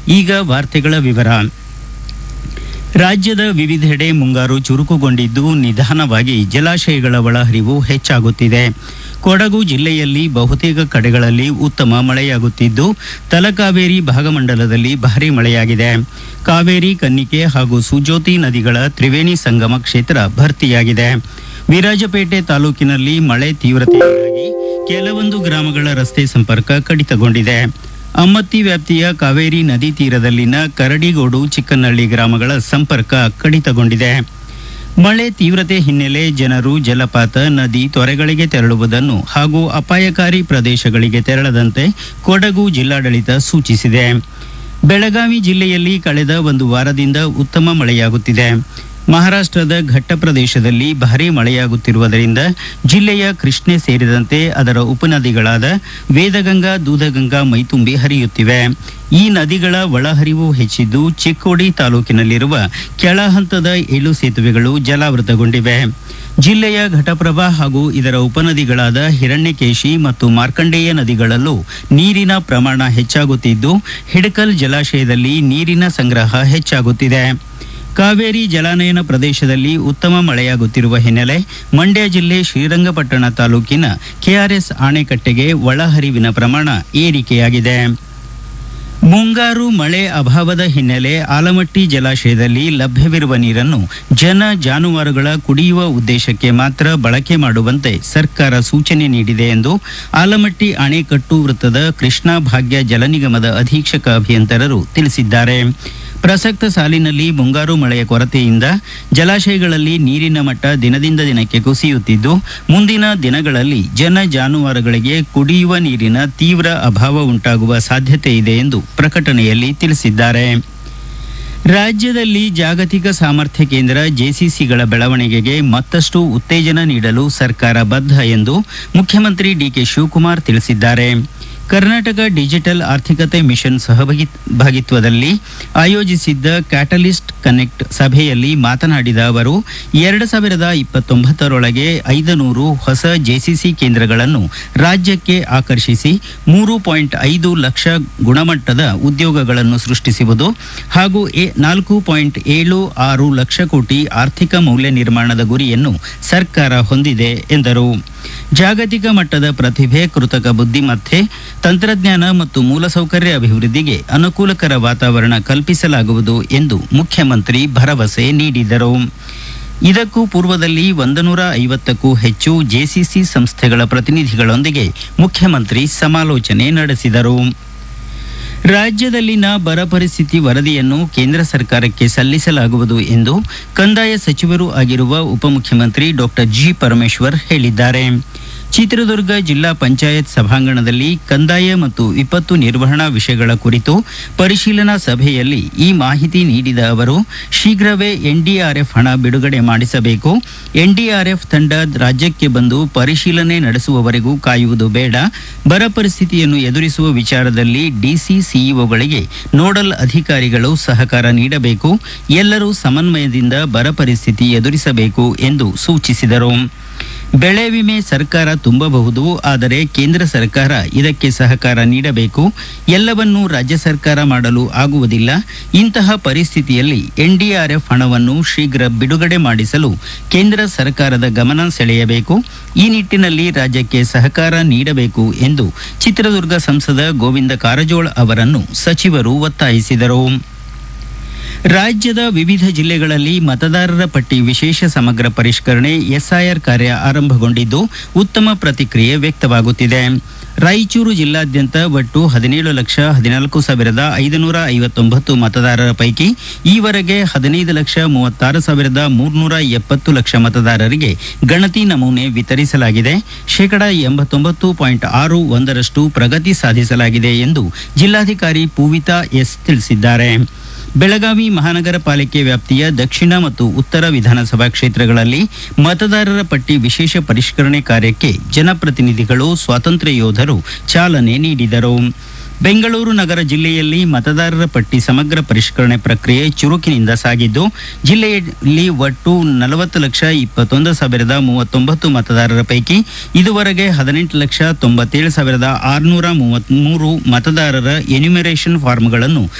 ಈಗ ವಾರ್ತೆಗಳ ವಿವರ ರಾಜ್ಯದ ವಿವಿಧೆಡೆ ಮುಂಗಾರು ಚುರುಕುಗೊಂಡಿದ್ದು ನಿಧಾನವಾಗಿ ಜಲಾಶಯಗಳ ಒಳಹರಿವು ಹೆಚ್ಚಾಗುತ್ತಿದೆ ಕೊಡಗು ಜಿಲ್ಲೆಯಲ್ಲಿ ಬಹುತೇಕ ಕಡೆಗಳಲ್ಲಿ ಉತ್ತಮ ಮಳೆಯಾಗುತ್ತಿದ್ದು ತಲಕಾವೇರಿ ಭಾಗಮಂಡಲದಲ್ಲಿ ಭಾರೀ ಮಳೆಯಾಗಿದೆ ಕಾವೇರಿ ಕನ್ನಿಕೆ ಹಾಗೂ ಸುಜೋತಿ ನದಿಗಳ ತ್ರಿವೇಣಿ ಸಂಗಮ ಕ್ಷೇತ್ರ ಭರ್ತಿಯಾಗಿದೆ ವಿರಾಜಪೇಟೆ ತಾಲೂಕಿನಲ್ಲಿ ಮಳೆ ತೀವ್ರತೆಯಿಂದಾಗಿ ಕೆಲವೊಂದು ಗ್ರಾಮಗಳ ರಸ್ತೆ ಸಂಪರ್ಕ ಕಡಿತಗೊಂಡಿದೆ ಅಮ್ಮತ್ತಿ ವ್ಯಾಪ್ತಿಯ ಕಾವೇರಿ ನದಿ ತೀರದಲ್ಲಿನ ಕರಡಿಗೋಡು ಚಿಕ್ಕನಹಳ್ಳಿ ಗ್ರಾಮಗಳ ಸಂಪರ್ಕ ಕಡಿತಗೊಂಡಿದೆ ಮಳೆ ತೀವ್ರತೆ ಹಿನ್ನೆಲೆ ಜನರು ಜಲಪಾತ ನದಿ ತೊರೆಗಳಿಗೆ ತೆರಳುವುದನ್ನು ಹಾಗೂ ಅಪಾಯಕಾರಿ ಪ್ರದೇಶಗಳಿಗೆ ತೆರಳದಂತೆ ಕೊಡಗು ಜಿಲ್ಲಾಡಳಿತ ಸೂಚಿಸಿದೆ ಬೆಳಗಾವಿ ಜಿಲ್ಲೆಯಲ್ಲಿ ಕಳೆದ ಒಂದು ವಾರದಿಂದ ಉತ್ತಮ ಮಳೆಯಾಗುತ್ತಿದೆ ಮಹಾರಾಷ್ಟ್ರದ ಘಟ್ಟ ಪ್ರದೇಶದಲ್ಲಿ ಭಾರೀ ಮಳೆಯಾಗುತ್ತಿರುವುದರಿಂದ ಜಿಲ್ಲೆಯ ಕೃಷ್ಣೆ ಸೇರಿದಂತೆ ಅದರ ಉಪನದಿಗಳಾದ ವೇದಗಂಗಾ ದೂಧಗಂಗಾ ಮೈತುಂಬಿ ಹರಿಯುತ್ತಿವೆ ಈ ನದಿಗಳ ಒಳಹರಿವು ಹೆಚ್ಚಿದ್ದು ಚಿಕ್ಕೋಡಿ ತಾಲೂಕಿನಲ್ಲಿರುವ ಕೆಳ ಹಂತದ ಏಳು ಸೇತುವೆಗಳು ಜಲಾವೃತಗೊಂಡಿವೆ ಜಿಲ್ಲೆಯ ಘಟಪ್ರಭಾ ಹಾಗೂ ಇದರ ಉಪನದಿಗಳಾದ ಹಿರಣ್ಯಕೇಶಿ ಮತ್ತು ಮಾರ್ಕಂಡೇಯ ನದಿಗಳಲ್ಲೂ ನೀರಿನ ಪ್ರಮಾಣ ಹೆಚ್ಚಾಗುತ್ತಿದ್ದು ಹಿಡಕಲ್ ಜಲಾಶಯದಲ್ಲಿ ನೀರಿನ ಸಂಗ್ರಹ ಹೆಚ್ಚಾಗುತ್ತಿದೆ ಕಾವೇರಿ ಜಲಾನಯನ ಪ್ರದೇಶದಲ್ಲಿ ಉತ್ತಮ ಮಳೆಯಾಗುತ್ತಿರುವ ಹಿನ್ನೆಲೆ ಮಂಡ್ಯ ಜಿಲ್ಲೆ ಶ್ರೀರಂಗಪಟ್ಟಣ ತಾಲೂಕಿನ ಕೆಆರ್ಎಸ್ ಅಣೆಕಟ್ಟೆಗೆ ಒಳಹರಿವಿನ ಪ್ರಮಾಣ ಏರಿಕೆಯಾಗಿದೆ ಮುಂಗಾರು ಮಳೆ ಅಭಾವದ ಹಿನ್ನೆಲೆ ಆಲಮಟ್ಟಿ ಜಲಾಶಯದಲ್ಲಿ ಲಭ್ಯವಿರುವ ನೀರನ್ನು ಜನ ಜಾನುವಾರುಗಳ ಕುಡಿಯುವ ಉದ್ದೇಶಕ್ಕೆ ಮಾತ್ರ ಬಳಕೆ ಮಾಡುವಂತೆ ಸರ್ಕಾರ ಸೂಚನೆ ನೀಡಿದೆ ಎಂದು ಆಲಮಟ್ಟಿ ಅಣೆಕಟ್ಟು ವೃತ್ತದ ಕೃಷ್ಣಾ ಭಾಗ್ಯ ಜಲ ನಿಗಮದ ಅಧೀಕ್ಷಕ ಅಭಿಯಂತರರು ತಿಳಿಸಿದ್ದಾರೆ ಪ್ರಸಕ್ತ ಸಾಲಿನಲ್ಲಿ ಮುಂಗಾರು ಮಳೆಯ ಕೊರತೆಯಿಂದ ಜಲಾಶಯಗಳಲ್ಲಿ ನೀರಿನ ಮಟ್ಟ ದಿನದಿಂದ ದಿನಕ್ಕೆ ಕುಸಿಯುತ್ತಿದ್ದು ಮುಂದಿನ ದಿನಗಳಲ್ಲಿ ಜನ ಜಾನುವಾರುಗಳಿಗೆ ಕುಡಿಯುವ ನೀರಿನ ತೀವ್ರ ಅಭಾವ ಉಂಟಾಗುವ ಸಾಧ್ಯತೆ ಇದೆ ಎಂದು ಪ್ರಕಟಣೆಯಲ್ಲಿ ತಿಳಿಸಿದ್ದಾರೆ ರಾಜ್ಯದಲ್ಲಿ ಜಾಗತಿಕ ಸಾಮರ್ಥ್ಯ ಕೇಂದ್ರ ಜೆಸಿಸಿಗಳ ಬೆಳವಣಿಗೆಗೆ ಮತ್ತಷ್ಟು ಉತ್ತೇಜನ ನೀಡಲು ಸರ್ಕಾರ ಬದ್ಧ ಎಂದು ಮುಖ್ಯಮಂತ್ರಿ ಡಿಕೆ ಶಿವಕುಮಾರ್ ತಿಳಿಸಿದ್ದಾರೆ ಕರ್ನಾಟಕ ಡಿಜಿಟಲ್ ಆರ್ಥಿಕತೆ ಮಿಷನ್ ಸಹಭಾಗಿತ್ವದಲ್ಲಿ ಆಯೋಜಿಸಿದ್ದ ಕ್ಯಾಟಲಿಸ್ಟ್ ಕನೆಕ್ಟ್ ಸಭೆಯಲ್ಲಿ ಮಾತನಾಡಿದ ಅವರು ಎರಡು ಸಾವಿರದ ಇಪ್ಪತ್ತೊಂಬತ್ತರೊಳಗೆ ಐದನೂರು ಹೊಸ ಜೆಸಿಸಿ ಕೇಂದ್ರಗಳನ್ನು ರಾಜ್ಯಕ್ಕೆ ಆಕರ್ಷಿಸಿ ಮೂರು ಪಾಯಿಂಟ್ ಐದು ಲಕ್ಷ ಗುಣಮಟ್ಟದ ಉದ್ಯೋಗಗಳನ್ನು ಸೃಷ್ಟಿಸುವುದು ಹಾಗೂ ಎ- ನಾಲ್ಕು ಪಾಯಿಂಟ್ ಏಳು ಆರು ಲಕ್ಷ ಕೋಟಿ ಆರ್ಥಿಕ ಮೌಲ್ಯ ನಿರ್ಮಾಣದ ಗುರಿಯನ್ನು ಸರ್ಕಾರ ಹೊಂದಿದೆ ಎಂದರು ಜಾಗತಿಕ ಮಟ್ಟದ ಪ್ರತಿಭೆ ಕೃತಕ ಬುದ್ಧಿಮತ್ತೆ ತಂತ್ರಜ್ಞಾನ ಮತ್ತು ಮೂಲಸೌಕರ್ಯ ಅಭಿವೃದ್ಧಿಗೆ ಅನುಕೂಲಕರ ವಾತಾವರಣ ಕಲ್ಪಿಸಲಾಗುವುದು ಎಂದು ಮುಖ್ಯಮಂತ್ರಿ ಭರವಸೆ ನೀಡಿದರು ಇದಕ್ಕೂ ಪೂರ್ವದಲ್ಲಿ ಒಂದನೂರ ಐವತ್ತಕ್ಕೂ ಹೆಚ್ಚು ಜೆಸಿಸಿ ಸಂಸ್ಥೆಗಳ ಪ್ರತಿನಿಧಿಗಳೊಂದಿಗೆ ಮುಖ್ಯಮಂತ್ರಿ ಸಮಾಲೋಚನೆ ನಡೆಸಿದರು ರಾಜ್ಯದಲ್ಲಿನ ಬರ ಪರಿಸ್ಥಿತಿ ವರದಿಯನ್ನು ಕೇಂದ್ರ ಸರ್ಕಾರಕ್ಕೆ ಸಲ್ಲಿಸಲಾಗುವುದು ಎಂದು ಕಂದಾಯ ಸಚಿವರೂ ಆಗಿರುವ ಉಪಮುಖ್ಯಮಂತ್ರಿ ಡಾಕ್ಟರ್ ಜಿ ಪರಮೇಶ್ವರ್ ಹೇಳಿದ್ದಾರೆ ಚಿತ್ರದುರ್ಗ ಜಿಲ್ಲಾ ಪಂಚಾಯತ್ ಸಭಾಂಗಣದಲ್ಲಿ ಕಂದಾಯ ಮತ್ತು ವಿಪತ್ತು ನಿರ್ವಹಣಾ ವಿಷಯಗಳ ಕುರಿತು ಪರಿಶೀಲನಾ ಸಭೆಯಲ್ಲಿ ಈ ಮಾಹಿತಿ ನೀಡಿದ ಅವರು ಶೀಘ್ರವೇ ಎನ್ಡಿಆರ್ಎಫ್ ಹಣ ಬಿಡುಗಡೆ ಮಾಡಿಸಬೇಕು ಎನ್ಡಿಆರ್ಎಫ್ ತಂಡ ರಾಜ್ಯಕ್ಕೆ ಬಂದು ಪರಿಶೀಲನೆ ನಡೆಸುವವರೆಗೂ ಕಾಯುವುದು ಬೇಡ ಬರ ಪರಿಸ್ಥಿತಿಯನ್ನು ಎದುರಿಸುವ ವಿಚಾರದಲ್ಲಿ ಡಿಸಿ ಸಿಇಒಗಳಿಗೆ ನೋಡಲ್ ಅಧಿಕಾರಿಗಳು ಸಹಕಾರ ನೀಡಬೇಕು ಎಲ್ಲರೂ ಸಮನ್ವಯದಿಂದ ಬರ ಪರಿಸ್ಥಿತಿ ಎದುರಿಸಬೇಕು ಎಂದು ಸೂಚಿಸಿದರು ಬೆಳೆ ವಿಮೆ ಸರ್ಕಾರ ತುಂಬಬಹುದು ಆದರೆ ಕೇಂದ್ರ ಸರ್ಕಾರ ಇದಕ್ಕೆ ಸಹಕಾರ ನೀಡಬೇಕು ಎಲ್ಲವನ್ನೂ ರಾಜ್ಯ ಸರ್ಕಾರ ಮಾಡಲು ಆಗುವುದಿಲ್ಲ ಇಂತಹ ಪರಿಸ್ಥಿತಿಯಲ್ಲಿ ಎನ್ಡಿಆರ್ಎಫ್ ಹಣವನ್ನು ಶೀಘ್ರ ಬಿಡುಗಡೆ ಮಾಡಿಸಲು ಕೇಂದ್ರ ಸರ್ಕಾರದ ಗಮನ ಸೆಳೆಯಬೇಕು ಈ ನಿಟ್ಟಿನಲ್ಲಿ ರಾಜ್ಯಕ್ಕೆ ಸಹಕಾರ ನೀಡಬೇಕು ಎಂದು ಚಿತ್ರದುರ್ಗ ಸಂಸದ ಗೋವಿಂದ ಕಾರಜೋಳ ಅವರನ್ನು ಸಚಿವರು ಒತ್ತಾಯಿಸಿದರು ರಾಜ್ಯದ ವಿವಿಧ ಜಿಲ್ಲೆಗಳಲ್ಲಿ ಮತದಾರರ ಪಟ್ಟಿ ವಿಶೇಷ ಸಮಗ್ರ ಪರಿಷ್ಕರಣೆ ಎಸ್ಐಆರ್ ಕಾರ್ಯ ಆರಂಭಗೊಂಡಿದ್ದು ಉತ್ತಮ ಪ್ರತಿಕ್ರಿಯೆ ವ್ಯಕ್ತವಾಗುತ್ತಿದೆ ರಾಯಚೂರು ಜಿಲ್ಲಾದ್ಯಂತ ಒಟ್ಟು ಹದಿನೇಳು ಲಕ್ಷ ಹದಿನಾಲ್ಕು ಸಾವಿರದ ಐದುನೂರ ಐವತ್ತೊಂಬತ್ತು ಮತದಾರರ ಪೈಕಿ ಈವರೆಗೆ ಹದಿನೈದು ಲಕ್ಷ ಮೂವತ್ತಾರು ಸಾವಿರದ ಮೂರ್ನೂರ ಎಪ್ಪತ್ತು ಲಕ್ಷ ಮತದಾರರಿಗೆ ಗಣತಿ ನಮೂನೆ ವಿತರಿಸಲಾಗಿದೆ ಶೇಕಡಾ ಎಂಬತ್ತೊಂಬತ್ತು ಪಾಯಿಂಟ್ ಆರು ಒಂದರಷ್ಟು ಪ್ರಗತಿ ಸಾಧಿಸಲಾಗಿದೆ ಎಂದು ಜಿಲ್ಲಾಧಿಕಾರಿ ಪೂವಿತಾ ಎಸ್ ತಿಳಿಸಿದ್ದಾರೆ ಬೆಳಗಾವಿ ಮಹಾನಗರ ಪಾಲಿಕೆ ವ್ಯಾಪ್ತಿಯ ದಕ್ಷಿಣ ಮತ್ತು ಉತ್ತರ ವಿಧಾನಸಭಾ ಕ್ಷೇತ್ರಗಳಲ್ಲಿ ಮತದಾರರ ಪಟ್ಟಿ ವಿಶೇಷ ಪರಿಷ್ಕರಣೆ ಕಾರ್ಯಕ್ಕೆ ಜನಪ್ರತಿನಿಧಿಗಳು ಸ್ವಾತಂತ್ರ್ಯ ಯೋಧರು ಚಾಲನೆ ನೀಡಿದರು ಬೆಂಗಳೂರು ನಗರ ಜಿಲ್ಲೆಯಲ್ಲಿ ಮತದಾರರ ಪಟ್ಟಿ ಸಮಗ್ರ ಪರಿಷ್ಕರಣೆ ಪ್ರಕ್ರಿಯೆ ಚುರುಕಿನಿಂದ ಸಾಗಿದ್ದು ಜಿಲ್ಲೆಯಲ್ಲಿ ಒಟ್ಟು ನಲವತ್ತು ಲಕ್ಷ ಇಪ್ಪತ್ತೊಂದು ಸಾವಿರದ ಮೂವತ್ತೊಂಬತ್ತು ಮತದಾರರ ಪೈಕಿ ಇದುವರೆಗೆ ಹದಿನೆಂಟು ಲಕ್ಷ ತೊಂಬತ್ತೇಳು ಸಾವಿರದ ಆರುನೂರ ಮೂವತ್ತ್ಮೂರು ಮತದಾರರ ಎನ್ಯುಮರೇಷನ್ ಫಾರ್ಮ್ಗಳನ್ನು